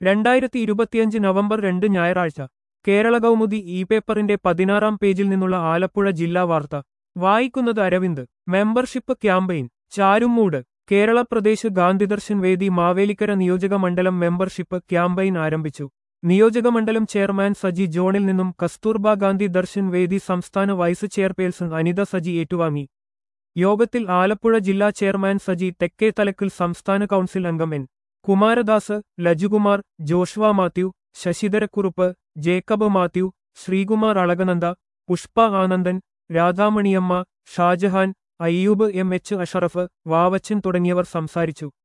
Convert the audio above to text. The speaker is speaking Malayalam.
രണ്ടായിരത്തി ഇരുപത്തിയഞ്ച് നവംബർ രണ്ട് ഞായറാഴ്ച കേരള കൗമുദി ഇ പേപ്പറിന്റെ പതിനാറാം പേജിൽ നിന്നുള്ള ആലപ്പുഴ ജില്ലാ വാർത്ത വായിക്കുന്നത് അരവിന്ദ് മെമ്പർഷിപ്പ് ക്യാമ്പയിൻ ചാരുമൂട് കേരള പ്രദേശ് ഗാന്ധിദർശൻ വേദി മാവേലിക്കര നിയോജക മണ്ഡലം മെമ്പർഷിപ്പ് ക്യാമ്പയിൻ ആരംഭിച്ചു നിയോജക മണ്ഡലം ചെയർമാൻ സജി ജോണിൽ നിന്നും കസ്തൂർബ ഗാന്ധി ദർശൻ വേദി സംസ്ഥാന വൈസ് ചെയർപേഴ്സൺ അനിത സജി ഏറ്റുവാങ്ങി യോഗത്തിൽ ആലപ്പുഴ ജില്ലാ ചെയർമാൻ സജി തെക്കേ തലക്കിൽ സംസ്ഥാന കൗൺസിൽ അംഗം N Kumaradas Lajukumar Joshua Mathew Sasidharakurup Jacob Mathew Sreekumar Alakananda Pushpa Anandan Radhamaniamma Shajahan Ayyub M H Ashraf Vavachan തുടങ്ങിയവർ സംസാരിച്ചു